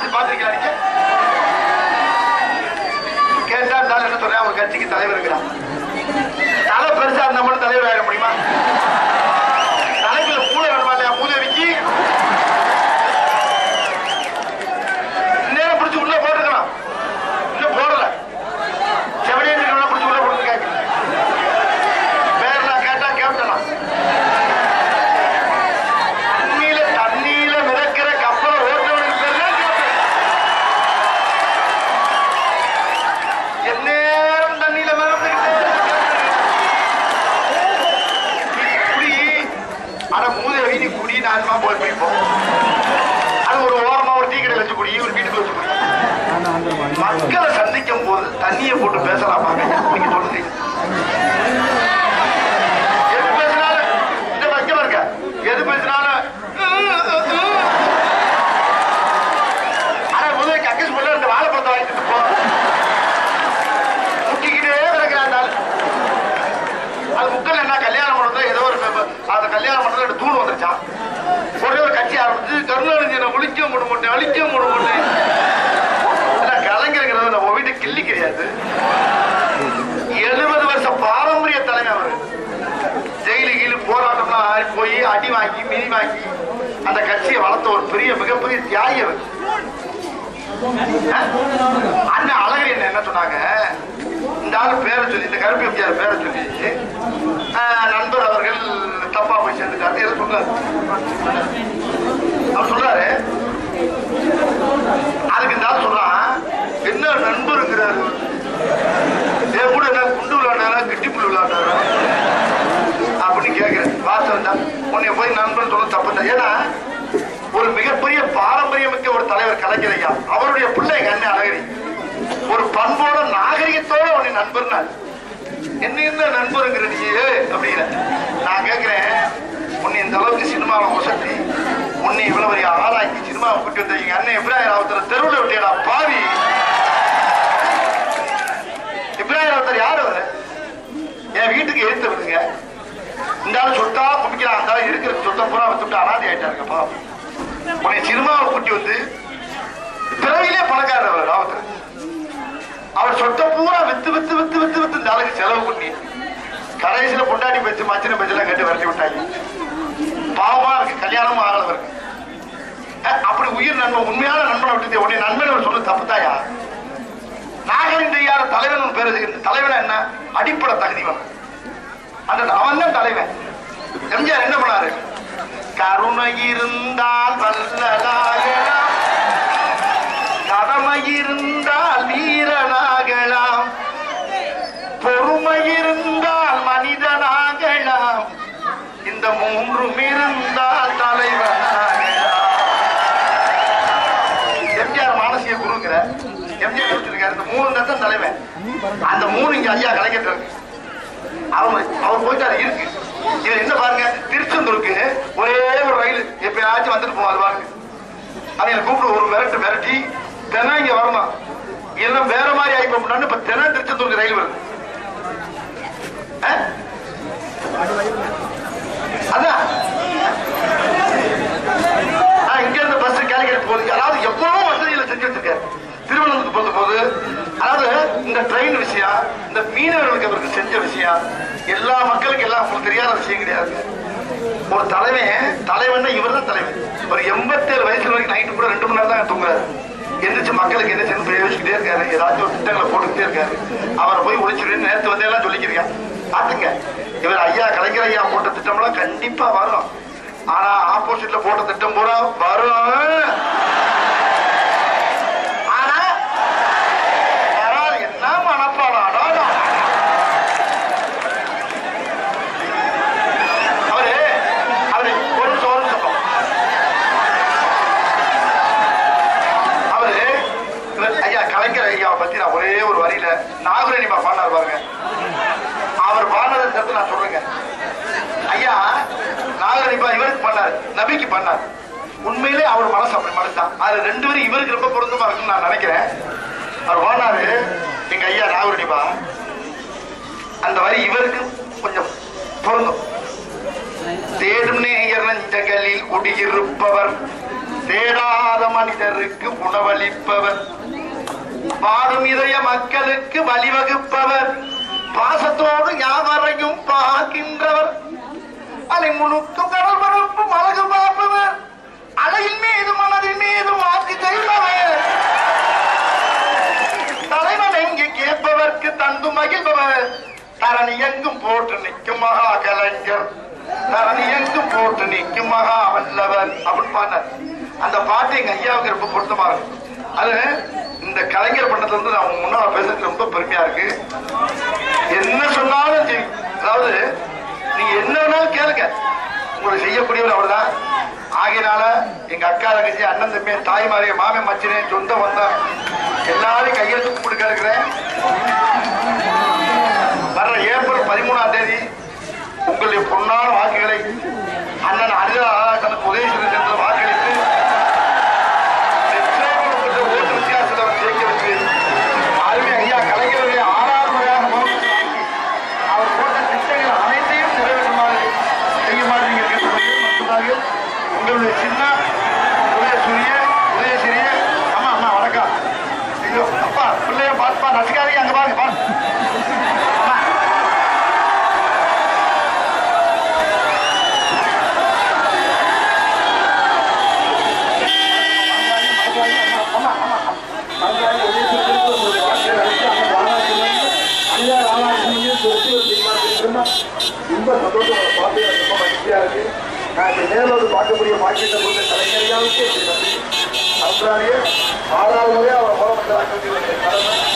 அப்படி பாத்திருக்கீங்களா நீங்க கேட்டா இருந்தாலும் என்ன சொல்றேன் ஒரு கட்சிக்கு தலைவர் இருக்கிறான் தலை பெருசா இருந்தா மட்டும் தலைவர் ஆயிட முடியுமா தலைக்குள்ள மூளை வேணுமா இல்லையா மூதேவிக்கு நேரம் பிடிச்சு உள்ள போட்டுக்கலாம் இன்னும் போடல செவடியே இருக்கிறவங்க பிடிச்சு உள்ள போட்டு கேட்க பேர்லாம் கேட்டா கேப்டனா தண்ணியில தண்ணியில மிதக்கிற கப்பலை ஓட்டுறவனுக்கு பேர் தான் கேப்டன் எந்நேரம் தண்ணியில மிதந்துக்கிட்டே குடி அட மூதேவி நீ குடி நாலுமா போய் குடிப்போம் அது ஒரு ஓரமா ஒரு டீ கடையில் வச்சு குடி ஒரு வீட்டுக்குள்ள வச்சு குடி மக்களை சந்திக்கும் போது தண்ணியை போட்டு பேசலாமா நீங்க சொல்லுங்க எது பேசினாலும் இந்த வைக்க இருக்க எது பேசினாலும் ஆனா முதல்ல கக்கஸ் பண்ண இந்த வாழைப்பழத்தை வாங்கிட்டு போ முக்கிக்கிட்டே கிடக்கிறான் அந்த ஆளு. அது முக்கல் என்ன கல்யாணம் பண்ணது ஏதோ ஒரு பே- அந்த கல்யாணம் பண்ணது ரெண்டு தூண் வந்துருச்சான் ஒரே ஒரு கட்சி ஆரம்பிச்சு கருணாநிதியை ஒழிக்க முடியும் அழிக்க முடியும் கலைஞருங்கிறது நம்ம வீட்டு கிள்ளி கிடையாது எழுபது வருஷம் பாரம்பரிய தலைமை அவரு ஜெயிலு கீழு போராட்டம்லாம் ஆகி போய் அடி வாங்கி மிதி வாங்கி அந்த கட்சியை வளர்த்த ஒரு பெரிய மிகப்பெரிய தியாகி அவர் அஹ்? அண்ணன் அழகர் என்ன என்ன சொன்னாங்க இந்த ஆளு பேரை சொல்லி இந்த கருப்பு எம்ஜிஆர் பேரை சொல்லி அஹ், நண்பர் அவர்கள் தப்பா போய் சேர்ந்துட்டாரு எதை சொன்னாரு அவர் சொல்றாரு அதுக்கு இந்த ஆள் சொல்றான் என்ன நண்பருங்கிறாரு என் கூட என்ன குண்டு விளையாண்டாரா கிட்டிப்புல் விளையாண்டாரா அப்படின்னு கேட்கிறேன் வாசல் தான் உன்னை போய் நண்பன் சொல்ல தப்பு தான் ஏன்னா ஒரு மிகப்பெரிய பாரம்பரியமிக்க ஒரு தலைவர் கலைஞர் ஐயா அவருடைய பிள்ளை எங்க அண்ணன் அழகிரி ஒரு பண்போட நாகரிகத்தோட உன்னை நண்பர்னா என்ன என்ன நண்பருங்கிற நீ அப்படிங்கிற நான் கேட்கிறேன் உன்னை இந்த அளவுக்கு சினிமாவை உசத்தி உன்னை இவ்வளவு பெரிய ஆளாக்கி சினிமாவை கூட்டி வந்த எங்க அண்ணன் இப்ராஹிம் ராவத்தர் தெருவில் விட்டியடா பாவி இப்ராஹிம் ராவத்தர் யார் அவரு என் வீட்டுக்கு எழுத்து விடுங்க இந்த ஆளு சொத்தா குமிக்கிறான் அந்த ஆளு இருக்கிற சொத்தை பூரா வித்துட்டு அனாதை ஆயிட்டாருங்கப்பா உன்னை சினிமாவை கூட்டி வந்து பிறவிலே பணக்காரர் அவர் ராவத்தர் அவர் சொத்தை பூரா வித்து வித்து வித்து வித்து வித்து இந்த ஆளுக்கு செலவு பண்ணி கடைசியில பொண்டாட்டி பேச்சு மச்சின பேச்செல்லாம் கட்டி விரட்டி விட்டாங்க பாவமா இருக்கு கல்யாணமும் ஆகலவருக்கு அப்படி உயிர் நண்பன் உண்மையான நண்பனை விட்டு உடனே நண்பன் சொல்லு தப்புதாயா நாகரின் தெரியாத தலைவன் பேரு இந்த தலைவன் என்ன அடிப்படை தகுதிவன் அந்த அவன் தான் தலைவன் எம்ஜிஆர் என்ன பண்ணாரு கருணை இருந்தால் வல்லலாகலாம் கடமை இருந்தால் வீரனாகலாம் பொறுமை இருந்தால் மனிதனாகலாம் இந்த மூன்றும் இருந்தால் தலைவனாகலாம் எம்ஜிஆர் மானசிய குருங்கிற எம்ஜிஆர் வச்சிருக்காரு இந்த மூணு தான் தலைவன் அந்த மூணு இங்க ஐயா கலைக்கிட்டு இருக்கு அவர் அவர் போயிட்டு அது இருக்கு இவர் என்ன பாருங்க திருச்செந்தூருக்கு ஒரே ஒரு ரயில் எப்பயாச்சும் வந்துட்டு போவார் பாருங்க அவங்க கூப்பிட்டு ஒரு மிரட்டு மிரட்டி தினம் இங்க வரணும் எல்லாம் வேற மாதிரி ஆகி போகணும்னு இப்ப தினம் திருச்செந்தூருக்கு ரயில் வருது அஹ்? அதான் ஆ, இங்க இருந்து பஸ் கேலிக்கட் போகுது அதாவது எவ்வளவு வசதிகளை செஞ்சு வச்சிருக்காரு திருவனந்தபுரத்துக்கு போகுது போது அதாவது இந்த ட்ரெயின் விஷயம் இந்த மீனவர்களுக்கு அவருக்கு செஞ்ச விஷயம் எல்லா மக்களுக்கு எல்லாம் உங்களுக்கு தெரியாத விஷயம் கிடையாது ஒரு தலைவன் தலைவன் இவர் தான் தலைவன் ஒரு எண்பத்தேழு வயசு வரைக்கும் நைட்டு கூட ரெண்டு மணி நேரம் தான் தூங்குறாரு எந்திரிச்சு மக்களுக்கு என்ன செய்யணும் யோசிச்சுட்டே இருக்காரு ஏதாச்சும் ஒரு திட்டங்களை போட்டுக்கிட்டே இருக்காரு அவரை போய் ஒழிச்சுட்டு நேரத்து வந்து எல்லாம் சொல்லிக்கிறீங்க பாத்துங்க இவர் ஐயா கலைஞர் ஐயா போட்ட திட்டம்லாம் கண்டிப்பா வரும் ஆனா ஆப்போசிட்ல போட்ட திட்டம் பூரா வரும் ஆனா வராது. என்ன மனப்பாடம் அடாடா. அவரு அவரு ஒரு நிமிஷம், ஒரு நிமிஷம். அவரு இவர் ஐயா கலைஞர் ஐயாவை பத்தி நான் ஒரே ஒரு வரியில நாகரணிமா பாடினார் பாருங்க அவர் பாடினதை சேர்த்து நான் சொல்றேங்க ஐயா நாகரணிப்பா இவருக்கு பண்ணார் நபிக்கு பண்ணார் உண்மையிலே அவர் மனசு அப்படி மனசுதான் அது ரெண்டு பேரும் இவருக்கு ரொம்ப பொருத்தமா இருக்குன்னு நான் நினைக்கிறேன் அவர் பாடினாரு எங்க ஐயா நாகரணிப்பா அந்த வரி இவருக்கு கொஞ்சம் பொருந்தும் தேடும் நேயர் நெஞ்சங்களில் குடியிருப்பவர் தேடாத மனிதருக்கு உணவளிப்பவர் பாடும் இதய மக்களுக்கு வழிவகுப்பவர் பாசத்தோடு யாவரையும் பார்க்கின்றவர் அலை முழுக்கும் கடல் பரப்பும் அழகு பார்ப்பவர் அலையின் மீது மனதின் மீது வாக்கு செய்பவர் தலைவன் எங்கே கேட்பவர்க்கு தந்து மகிழ்பவர் தரணி எங்கும் போட்டு நிற்கும் மகா கலைஞர் தரணி எங்கும் போட்டு நிற்கும் மகா வல்லவர் அப்படின்னு பாடினார் அந்த பாட்டு எங்க ஐயாவுக்கு ரொம்ப பொருத்தமா இருக்கும் அது இந்த கலைஞர் பண்ணதுல இருந்து நான் உங்க முன்னால பேசுறது ரொம்ப பெருமையா இருக்கு என்ன சொன்னாலும் சரி அதாவது நீங்க என்ன வேணாலும் கேளுங்க உங்களுக்கு செய்யக்கூடியவர் அவர்தான் ஆகையினால எங்க அக்கா தங்கச்சி அண்ணன் தம்பி தாய்மாரிய மாமே மச்சினே சொந்த வந்தோம் எல்லாரும் கையெழுத்து கும்பிட்டு இருக்கிறேன் வர்ற ஏப்ரல் பதிமூணாம் தேதி உங்களுடைய பொன்னான வாக்குகளை அண்ணன் அனிதா தனக்கு உதவி செய்த வாக்களித்து நிச்சயமாக ஓட்டு வித்தியாசத்தில் அவர் ஜெயிக்க வச்சு அருமை ஐயா கலைஞருடைய ஆறாவது முறையாக முதலமைச்சர் ஆக்கி அவர் போட்ட திட்டங்கள் அனைத்தையும் நிறைவேற்றுமாறு செய்யுமாறு நீங்கள் கேட்டுக்கொள்கிறேன் மற்றதாக உங்களுடைய சின்ன உதயசூரிய உதயசிறிய அம்மா அம்மா வணக்கம் ஐயோ அப்பா பிள்ளைய பார்ப்பா நசுக்காதீங்க அங்க பாருங்க பாருங்க அம்மா ரொம்ப சந்தோஷம் பார்த்து எனக்கு ரொம்ப மகிழ்ச்சியா இருக்கு நான் இந்த நேரில் வந்து பார்க்கக்கூடிய பாக்கியத்தை கொடுத்த கலைஞரையாவுக்கு அன்றாடியே ஆறாவது முறையாக அவர் முதலமைச்சராக கடமை